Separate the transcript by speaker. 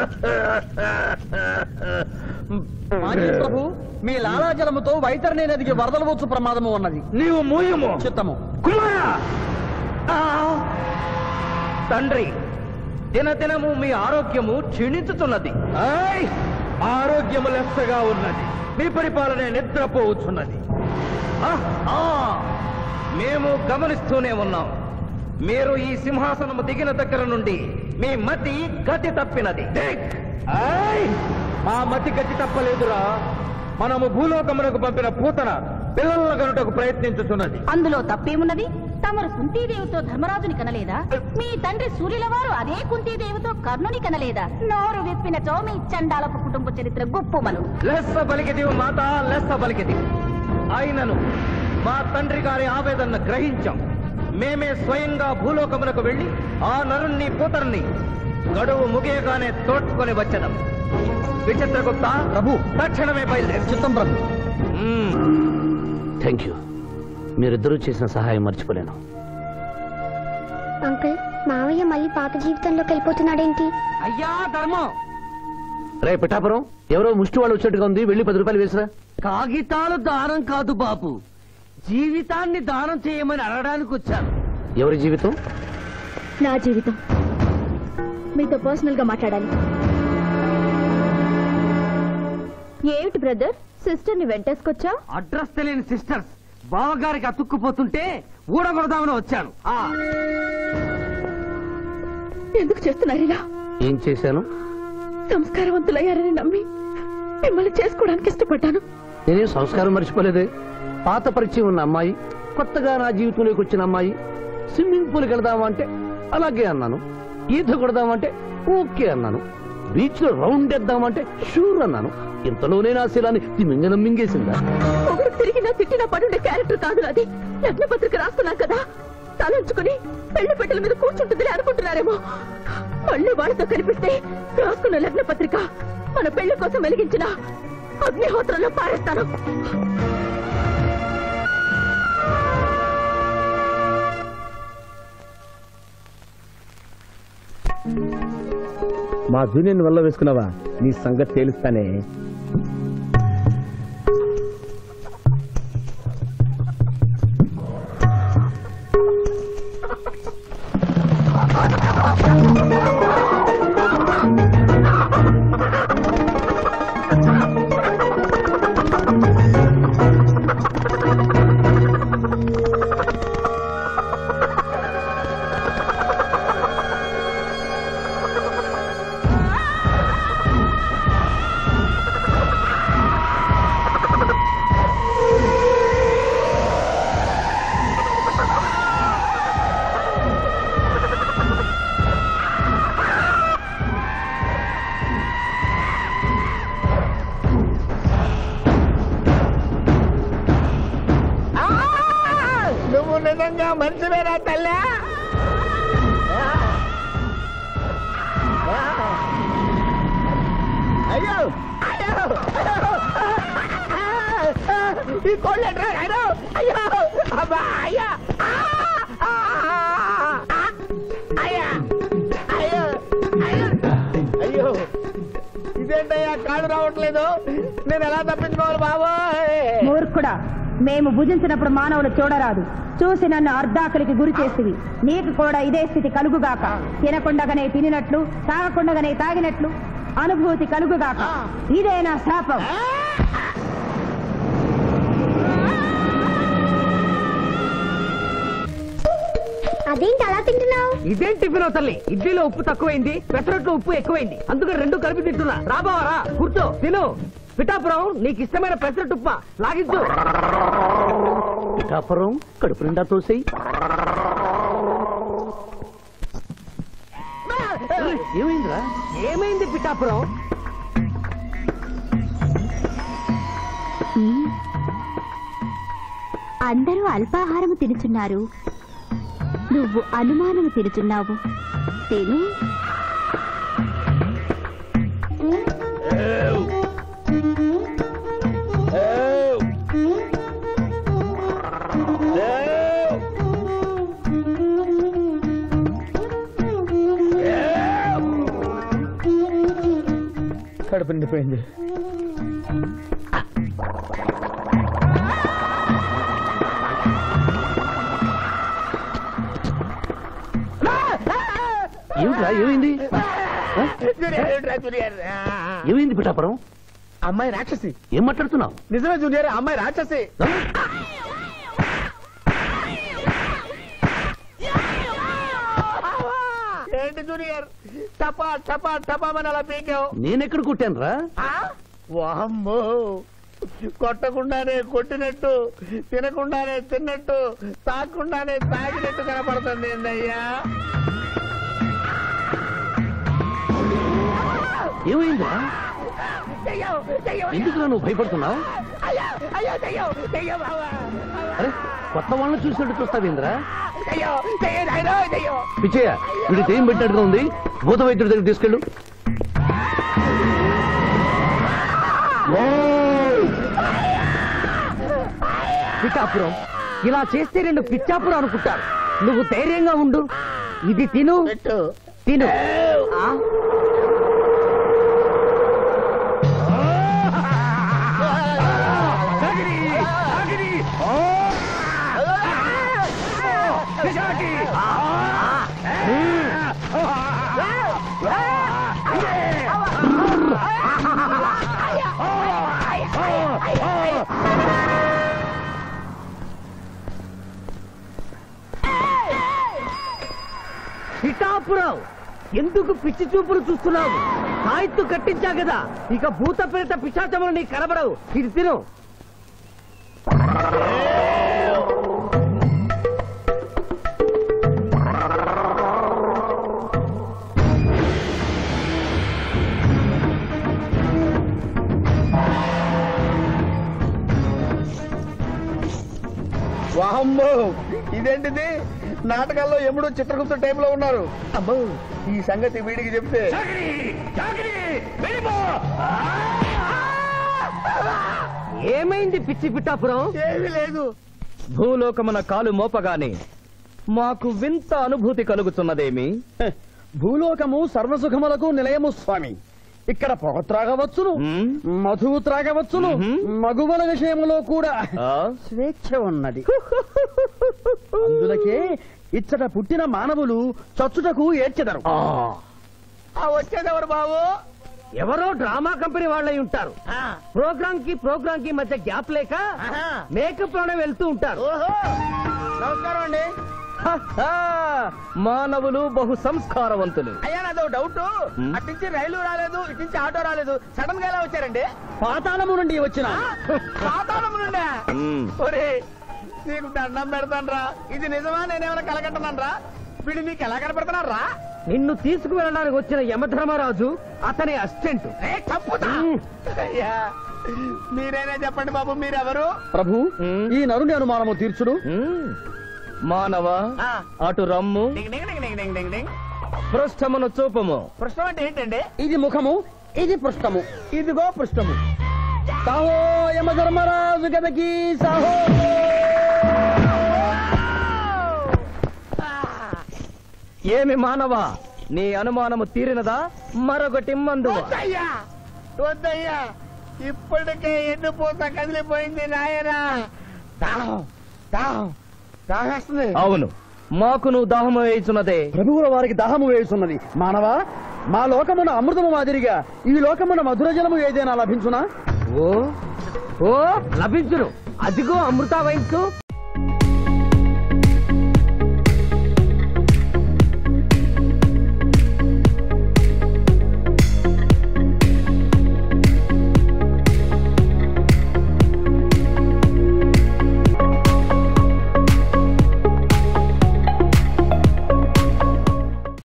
Speaker 1: మాజీ ప్రభు మీ లాలాజలముతో వైతరణి నదికి వరదలు వచ్చు ప్రమాదము ఉన్నది
Speaker 2: నీవు మూయము
Speaker 1: చిత్తము
Speaker 2: కుమారా ఆ! తండ్రి దినదినము మీ ఆరోగ్యము క్షీణించుతున్నది ఆయ్! ఆరోగ్యము లెస్సగా ఉన్నది మీ పరిపాలన నిద్రపోవచ్చున్నది ఆ! ఆ! మేము గమనిస్తూనే ఉన్నాం మీరు ఈ సింహాసనము దిగిన దగ్గర నుండి మీ మతి గతి తప్పినది దిక్! ఆయ్! మా మతి గతి తప్పలేదురా మనము భూలోకమునకు పంపిన పూతన పిల్లల కనుటకు ప్రయత్నించుతున్నది
Speaker 3: అందులో తప్పేమున్నది తమరు కుంతీదేవితో ధర్మరాజుని కనలేదా మీ తండ్రి సూర్యుల వారు అదే కుంతీదేవితో కర్ణుని కనలేదా నోరు విప్పిన మీ చండాలపు కుటుంబ చరిత్ర గుప్పుమను
Speaker 2: లెస్స పలికిది మాత లెస్స పలికిది ఆయనను మా తండ్రి గారి ఆవేదన గ్రహించాం మేమే స్వయంగా భూలోకమునకు వెళ్లి ఆ నరుణ్ణి పూతరుని గడువు ముగియగానే తోడ్కొని వచ్చదం విచిత్రగుప్త
Speaker 1: ప్రభు
Speaker 2: తక్షణమే బయలుదేరు
Speaker 1: చిత్తం ప్రభు
Speaker 4: థ్యాంక్ యూ మీరిద్దరూ చేసిన సహాయం మర్చిపోలేను
Speaker 5: అంకుల్ మావయ్య మళ్ళీ పాత జీవితంలోకి వెళ్ళిపోతున్నాడేంటి
Speaker 1: అయ్యా ధర్మం
Speaker 4: రే పిఠాపురం ఎవరో ముష్టి వాళ్ళు వచ్చినట్టుగా ఉంది వెళ్ళి పది రూపాయలు వేసిరా
Speaker 1: కాగితాలు దానం కాదు బాబు జీవితాన్ని దానం చేయమని అడగడానికి వచ్చాను
Speaker 4: ఎవరి జీవితం
Speaker 5: నా జీవితం మీతో పర్సనల్ గా మాట్లాడాలి ఏమిటి బ్రదర్ సిస్టర్ ని వెంటేసుకొచ్చా
Speaker 1: అడ్రస్ తెలియని సిస్టర్స్ బావగారికి అతుక్కుపోతుంటే ఊడగొడదామని వచ్చాను ఆ
Speaker 5: ఎందుకు చేస్తున్నారు ఇలా
Speaker 4: ఏం చేశాను
Speaker 5: సంస్కారవంతులయ్యారని నమ్మి మిమ్మల్ని చేసుకోవడానికి ఇష్టపడ్డాను
Speaker 4: నేనేం సంస్కారం మర్చిపోలేదే పాత పరిచయం ఉన్న అమ్మాయి కొత్తగా నా జీవితంలోకి వచ్చిన అమ్మాయి స్విమ్మింగ్ పూల్కి వెళదామా అంటే అలాగే అన్నాను ఈత కొడదామంటే ఓకే అన్నాను బీచ్ లో రౌండ్ వేద్దామంటే షూర్ అన్నాను ఇంతలోనే నా శీలాన్ని తిమింగనం మింగేసిందా
Speaker 5: ఒకరు తిరిగినా తిట్టినా పడుండే క్యారెక్టర్ కాదు అది లగ్న పత్రిక రాస్తున్నాం కదా తలంచుకుని పెళ్లి పెట్టెల మీద కూర్చుంటుందని అనుకుంటున్నారేమో మళ్ళీ వాళ్ళతో కనిపిస్తే రాసుకున్న లగ్న పత్రిక మన పెళ్లి కోసం వెలిగించిన అగ్నిహోత్రంలో పారేస్తాను
Speaker 6: మా జూనియర్ వల్ల వేసుకున్నావా నీ సంగతి తేలుస్తానే
Speaker 2: నువ్వు నిజంగా మనిషివేనా తల్లి అయ్యో అయ్యో ఈ కోళ్ళు ఎట్రా అయ్యో అయ్యో అబ్బా అయ్యా అయ్యా అయ్యో అయ్యో ఇదేంటయ్యా కాళ్ళు రావట్లేదు నేను ఎలా తప్పించుకోవాలి బాబోయ్
Speaker 3: మూర్ఖుడా మేము భుజించినప్పుడు మానవులు చూడరాదు చూసి నన్ను అర్ధాకలికి గురి చేసివి నీకు కూడా ఇదే స్థితి కలుగుగాక తినకుండగానే తినినట్లు తాగకుండగానే తాగినట్లు అనుభూతి కలుగుగాక ఇదే నా శాపం
Speaker 5: అదేంటి అలా తింటున్నావు
Speaker 1: ఇదేం టిఫిన్ తల్లి ఇడ్లీలో ఉప్పు తక్కువైంది పెసరట్లో ఉప్పు ఎక్కువైంది అందుకని రెండు కలిపి తింటున్నా రాబావరా కూర్చో తిను పిఠాపురం నీకు ఇష్టమైన పెసరట్టు ఉప్మా లాగించు
Speaker 4: పిఠాపురం కడుపు నిండా తోసేయి ఏమైందిరా
Speaker 1: ఏమైంది పిఠాపురం
Speaker 3: అందరూ అల్పాహారము తినుచున్నారు నువ్వు అనుమానము తినుచున్నావు తిను
Speaker 6: కడుపు నిండిపోయింది
Speaker 4: ఏమిట్రా ఏమైంది ఆ? ఏమైంది పిఠాపురం
Speaker 6: అమ్మాయి రాక్షసి
Speaker 4: ఏం మాట్లాడుతున్నావు
Speaker 6: నిజమే జూనియర్ అమ్మాయి రాక్షసి ఏంటి జూనియర్ టపా టపా టపామని అలా పీకావు
Speaker 4: నేనెక్కడ కొట్టాను రా
Speaker 6: వామ్మో కొట్టకుండానే కొట్టినట్టు తినకుండానే తిన్నట్టు తాగకుండానే తాగినట్టు కనపడుతుంది ఏందయ్యా
Speaker 4: ఏమైందిరా ఎందుకురా నువ్వు భయపడుతున్నావు
Speaker 6: అయ్యో దయ్యం దయ్యం బావా
Speaker 4: అరే కొత్త వాళ్ళని చూసినట్టు చూస్తావేంద్రా
Speaker 6: దయ్యం దయ్యం నాయనో దయ్యం
Speaker 4: పిచ్చయ్య వీడి దెయ్యం పెట్టినట్టుగా ఉంది భూత వైద్యుడి దగ్గర తీసుకెళ్ళు
Speaker 1: పిఠాపురం ఇలా చేస్తే రెండు పిచ్చాపురం అనుకుంటారు నువ్వు ధైర్యంగా ఉండు ఇది తిను
Speaker 6: పెట్టు
Speaker 1: తిను ఆ? పిఠాపురం ఎందుకు పిచ్చి చూపులు చూస్తున్నావు సాయిత్తు కట్టించా కదా ఇక భూత ప్రేత పిశాచములు నీకు కనబడవు ఇది తిను
Speaker 6: వామ్మో ఇదేంటిది నాటకాల్లో ఎముడు చిత్రగుప్త టైప్ లో ఉన్నారు అమ్మో ఈ సంగతి వీడికి చెప్తే
Speaker 1: ఏమైంది పిచ్చి పిఠాపురం
Speaker 6: ఏమీ లేదు
Speaker 2: భూలోకమున కాలు మోపగానే మాకు వింత అనుభూతి కలుగుతున్నదేమి
Speaker 6: భూలోకము సర్వసుఖములకు నిలయము స్వామి ఇక్కడ పొగ త్రాగవచ్చును
Speaker 2: మ్మ్.
Speaker 6: మధువు త్రాగవచ్చును
Speaker 2: మ్మ్.
Speaker 6: మగువల విషయంలో కూడా
Speaker 2: ఆ?
Speaker 6: స్వేచ్ఛ ఉన్నది అందులకే ఇచ్చట పుట్టిన మానవులు చచ్చుటకు ఏడ్చెదరు వచ్చేదెవరు బాబు
Speaker 1: ఎవరో డ్రామా కంపెనీ వాళ్ళై ఉంటారు ప్రోగ్రామ్ కి ప్రోగ్రామ్ కి మధ్య గ్యాప్ లేక మేకప్ లోనే వెళ్తూ ఉంటారు
Speaker 6: ఓహో నమస్కారం అండి
Speaker 2: హ, హ. మానవులు బహు సంస్కారవంతులు
Speaker 6: అయ్యా నాదో డౌట్
Speaker 2: మ్మ్.
Speaker 6: అట్నుంచి రైలు రాలేదు ఇట్నుంచి ఆటో రాలేదు సడన్ గా ఎలా వచ్చారండి పాతాళము నుండి వచ్చిన పాతాళము నుండి
Speaker 2: మ్మ్.
Speaker 6: ఒరే నీకు దండం పెడతానరా ఇది నిజమా నేనేమైనా కలగట్టనరా వీడు నీకు ఎలా కనపడుతున్నారా
Speaker 1: నిన్ను తీసుకువెళ్ళడానికి వచ్చిన యమధర్మరాజు అతని అసిస్టెంట్
Speaker 6: తప్పుతా అయ్యా మీరైనా చెప్పండి బాబు మీరెవరు
Speaker 2: ప్రభు
Speaker 6: ఈ నరుని అనుమానము తీర్చుడు
Speaker 2: మ్మ్. మానవ
Speaker 6: ఆ.
Speaker 2: అటు రమ్ము
Speaker 6: డింగ్ డింగ్ డింగ్ డింగ్ డింగ్ డింగ్ డింగ్
Speaker 2: పృష్ఠమును చూపము
Speaker 6: పృష్ఠం అంటే ఏంటండి ఇది ముఖము ఇది పృష్ఠము ఇదిగో పృష్ఠము సాహో యమధర్మరాజు గదకి సాహో
Speaker 2: ఏమి మానవ నీ అనుమానము తీరినదా మరొకటి మందు
Speaker 6: వద్దయ్యా వద్దయ్యా ఇప్పటికే ఎండిపోత కదిలిపోయింది నాయనా దాహం దాహం దాహేస్తుంది
Speaker 2: అవును మాకు నువ్వు దాహము వేయుచున్నదే
Speaker 6: ప్రభువుల వారికి దాహము వేయుచున్నది మానవ మా లోకమున అమృతము మాదిరిగా ఈ లోకమున మధుర జలము ఏదైనా లభించునా
Speaker 1: ఓ ఓ లభించును అదిగో అమృత వైన్స్